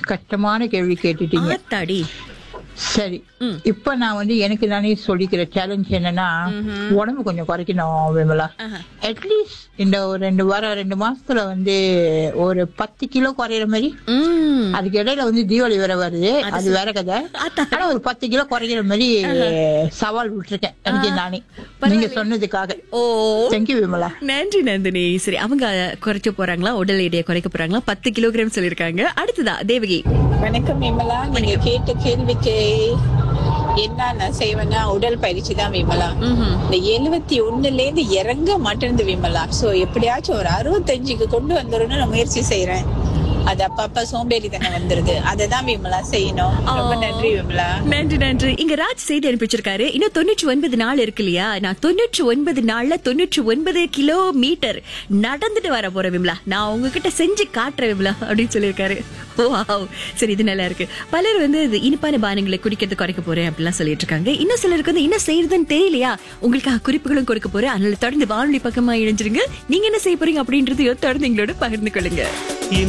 கஷ்டமான கேள்வி கேட்டுட்டீங்க ஆத்தாடி சரி ம். இப்ப நான் வந்து எனக்கு நானே சொல்லிக்கிற சேலஞ்ச் என்னன்னா உடம்பு கொஞ்சம் குறைக்கணும் விமலா ஆஹா. அட்லீஸ்ட் இந்த ஒரு ரெண்டு வாரம் ரெண்டு மாசத்துல வந்து ஒரு பத்து கிலோ குறையிற மாதிரி ம் அதுக்கு இடையில வந்து தீபாவளி வேற வருது அது வேற கதை அதான். ஆனா ஒரு பத்து கிலோ குறைக்கிற மாதிரி சவால் விட்டுருக்கேன் எனக்கு நானே நீங்க சொன்னதுக்காக ஓ தேங்க்யூ விமலா நன்றி நந்தினி சரி அவங்க குறைக்க போறாங்களா உடல் எடையை குறைக்க போறாங்களா பத்து கிலோகிராம் சொல்லிருக்காங்க அடுத்ததா தேவகி வணக்கம் விமலா நீங்க கேட்ட கேள்விக்கு என்ன நான் செய்வேன்னா உடல் பயிற்சி தான் விமலா ம்ஹும். இந்த எழுவத்தி ஒண்ணுல இருந்து இறங்க மாட்டேங்குது விமலா சோ எப்படியாச்சும் ஒரு அறுபத்தஞ்சுக்கு கொண்டு வந்துடணும்னு நான் முயற்சி செய்யறேன் அது அப்பப்ப சோம்பேறி தானே வந்துருது அததான் விமலா செய்யணும் ரொம்ப ஆ. நன்றி விமலா நன்றி நன்றி இங்க ராஜ் செய்தி அனுப்பிச்சிருக்காரு இன்னும் தொண்ணூற்றி ஒன்பது நாள் இருக்கு இல்லையா நான் தொண்ணூற்றி ஒன்பது நாள்ல தொண்ணூற்றி ஒன்பது கிலோமீட்டர் நடந்துட்டு வர போறேன் விமலா நான் உங்ககிட்ட செஞ்சு காட்டுறேன் விமலா அப்படின்னு சொல்லியிருக்காரு வாவ் சரி இது நல்லா இருக்கு பலர் வந்து இது இனிப்பான பானங்களை குடிக்கிறது குறைக்க போறேன் அப்படிலாம் சொல்லிட்டு இருக்காங்க இன்னும் சிலருக்கு வந்து என்ன செய்யறதுன்னு தெரியலையா உங்களுக்காக குறிப்புகளும் கொடுக்க போறேன் அதனால தொடர்ந்து வானொலி பக்கமா இணைஞ்சிருங்க நீங்க என்ன செய்ய போறீங்க அப்படின்றது தொடர்ந்து எங்களோட பகிர்ந்து கொள்ளுங்க